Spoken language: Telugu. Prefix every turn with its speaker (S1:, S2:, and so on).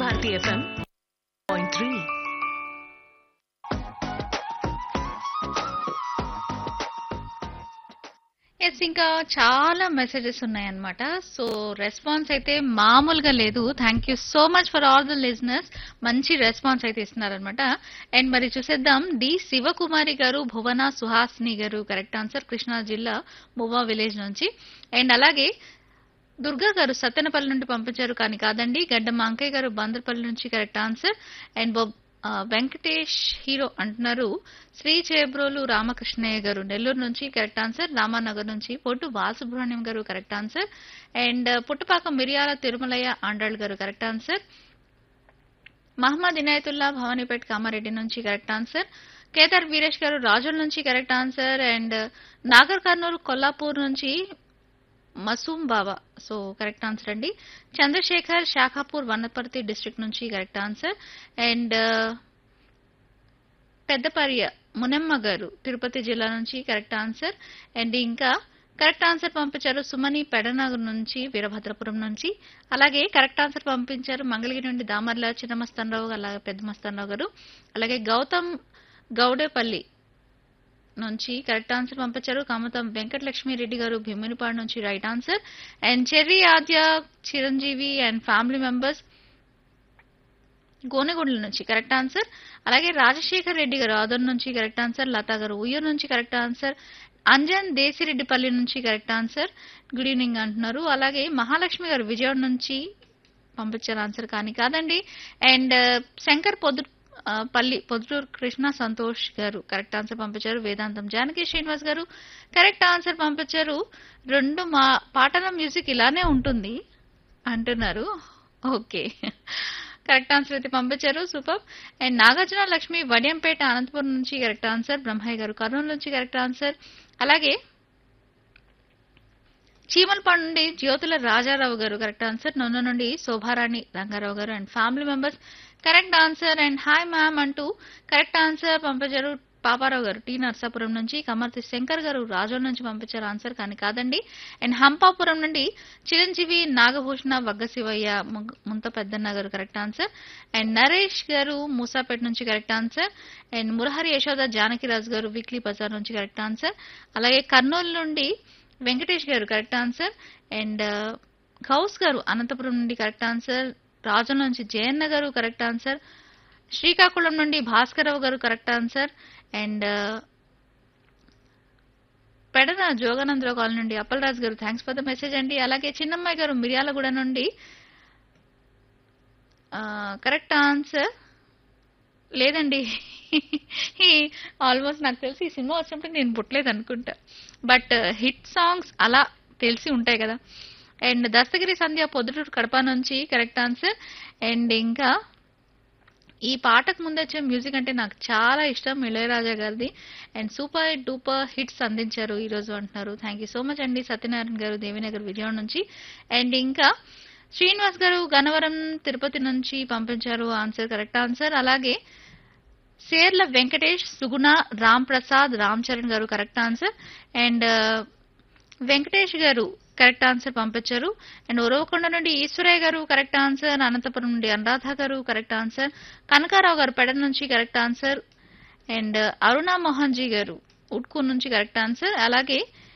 S1: Bharati FM point three
S2: yes ఇంకా చాలా మెసేజెస్ ఉన్నాయన్నమాట సో రెస్పాన్స్ అయితే మామూలుగా లేదు thank you so much for all the listeners మంచి రెస్పాన్స్ అయితే ఇస్తున్నారనమాట అండ్ మరి చూసేద్దాం డి శివకుమారి గారు భువన సుహాసిని గారు కరెక్ట్ ఆన్సర్ కృష్ణా జిల్లా మువ్వా విలేజ్ నుంచి అండ్ అలాగే దుర్గా గారు సత్తెనపల్లి నుండి పంపించారు కానీ కాదండి గడ్డం అంకయ్య గారు బందర్పల్లి నుంచి కరెక్ట్ ఆన్సర్ అండ్ బొబ్- ఆ, వెంకటేష్ హీరో అంటున్నారు శ్రీ చేబ్రోలు రామకృష్ణయ్య గారు నెల్లూరు నుంచి కరెక్ట్ ఆన్సర్ రామానగర్ నుంచి పొట్టు బాలసుబ్రహ్మణ్యం గారు కరెక్ట్ ఆన్సర్ అండ్ పుట్టపాక మిరియాల తిరుమలయ్య ఆండాళ్ గారు కరెక్ట్ ఆన్సర్ మహమ్మద్ ఇనాయతుల్లా భవానీపేట్ కామారెడ్డి నుంచి కరెక్ట్ ఆన్సర్ కేదార్ వీరేష్ గారు రాజుల నుంచి correct answer and Nagar Kurnool Kollapur నుంచి Masoom Baba so correct answer అండి చంద్రశేఖర్ శాఖాపూర్ వనపర్తి డిస్ట్రిక్ట్ నుంచి కరెక్ట్ ఆన్సర్ అండ్ పెద్దపర్య మునమ్మ గారు తిరుపతి జిల్లా నుంచి కరెక్ట్ ఆన్సర్ అండ్ ఇంకా కరెక్ట్ ఆన్సర్ పంపించారు సుమని పెడనగర్ నుంచి వీరభద్రపురం నుంచి అలాగే కరెక్ట్ ఆన్సర్ పంపించారు మంగళగిరి నుండి దామర్ల చిన్నమస్తానరావు అలాగే పెద్ద మస్తానరావు గారు అలాగే గౌతమ్ గౌడేపల్లి నుంచి కరెక్ట్ ఆన్సర్ పంపించారు కామతం వెంకటలక్ష్మి రెడ్డి గారు భీమునిపాడు నుంచి right answer and Cherry Aadya Chiranjeevi and family members గోనెగొండల నుంచి కరెక్ట్ ఆన్సర్ అలాగే రాజశేఖర్ రెడ్డి గారు ఆదర్ నుంచి కరెక్ట్ ఆన్సర్ లతా గారు ఉయ్యూరు నుంచి కరెక్ట్ ఆన్సర్ అంజన్ దేశిరెడ్డిపల్లి నుంచి కరెక్ట్ ఆన్సర్ గుడ్ ఈవినింగ్ అంటున్నారు అలాగే మహాలక్ష్మి గారు విజయవాడ నుంచి పంపించారు ఆన్సర్ కానీ కాదండి అండ్ శంకర్ పొద్దు ఆ, పల్లి పొద్దుటూరు కృష్ణ సంతోష్ గారు కరెక్ట్ ఆన్సర్ పంపించారు వేదాంతం జానకి శ్రీనివాస్ గారు కరెక్ట్ ఆన్సర్ పంపించారు రెండు మా పాటల మ్యూజిక్ ఇలానే ఉంటుంది అంటున్నారు ఓకే కరెక్ట్ ఆన్సర్ అయితే పంపించారు సూపర్ అండ్ నాగార్జున లక్ష్మి వడియంపేట అనంతపురం నుంచి కరెక్ట్ ఆన్సర్ బ్రహ్మయ్య గారు కర్నూలు నుంచి కరెక్ట్ ఆన్సర్ అలాగే చీమలపాడు నుండి జ్యోతుల రాజారావు గారు కరెక్ట్ ఆన్సర్ నొన్న నుండి Shobharani Rangarao garu and family members correct answer and hi ma'am అంటూ కరెక్ట్ ఆన్సర్ పంపించారు పాపారావు గారు టీ నర్సాపురం నుంచి కమర్తి శంకర్ గారు రాజోల్ నుంచి పంపించారు ఆన్సర్ కానీ కాదండి అండ్ హంపాపురం నుండి చిరంజీవి నాగభూషణ వగ్గ శివయ్య ముగ్- ముంత పెద్దన్న గారు correct answer and Naresh garu Musapet నుంచి correct answer and Murahari Yashoda Janakiraju garu weekly Bazar నుంచి కరెక్ట్ ఆన్సర్ అలాగే కర్నూలు నుండి Venkatesh garu correct answer and Ghouse గారు అనంతపురం నుండి కరెక్ట్ ఆన్సర్ రాజం నుంచి జయన్న గారు కరెక్ట్ ఆన్సర్ శ్రీకాకుళం నుండి Bhaskararao garu correct answer and Pedana Joganandarao colony నుండి అప్పలరాజు గారు థ్యాంక్స్ ఫర్ ద మెసేజ్ అండి అలాగే చిన్నమ్మాయి గారు మిర్యాలగూడ నుండి కరెక్ట్ ఆన్సర్ లేదండి ఆల్మోస్ట్ నాకు తెలిసి ఈ సినిమా వచ్చినప్పుడు నేను పుట్టలేదు అనుకుంటా బట్ హిట్ సాంగ్స్ అలా తెలిసి ఉంటాయి కదా అండ్ దస్తగిరి సంధ్య పొద్దుటూరు కడప నుంచి కరెక్ట్ ఆన్సర్ అండ్ ఇంకా ఈ పాటకు ముందు వచ్చే మ్యూజిక్ అంటే నాకు చాలా ఇష్టం ఇళయరాజా గారిది అండ్ సూపర్ డూపర్ హిట్స్ అందించారు ఈ రోజు అంటున్నారు థ్యాంక్ యూ సో మచ్ అండి సత్యనారాయణ గారు దేవినగర్ విజయవాడ నుంచి అండ్ ఇంకా శ్రీనివాస్ గారు గన్నవరం తిరుపతి నుంచి పంపించారు ఆన్సర్ కరెక్ట్ ఆన్సర్ అలాగే సేర్ల వెంకటేష్ సుగుణ రామ్ ప్రసాద్ రామ్ చరణ్ గారు correct answer and Venkatesh garu correct answer పంపించారు అండ్ ఉరవకొండ నుండి ఈశ్వరయ్య గారు కరెక్ట్ ఆన్సర్ అనంతపురం నుండి అనురాధ గారు కరెక్ట్ ఆన్సర్ కనకారావు గారు పెడ నుంచి correct answer and Aruna Mohan ji garu Utkur నుంచి కరెక్ట్ ఆన్సర్ అలాగే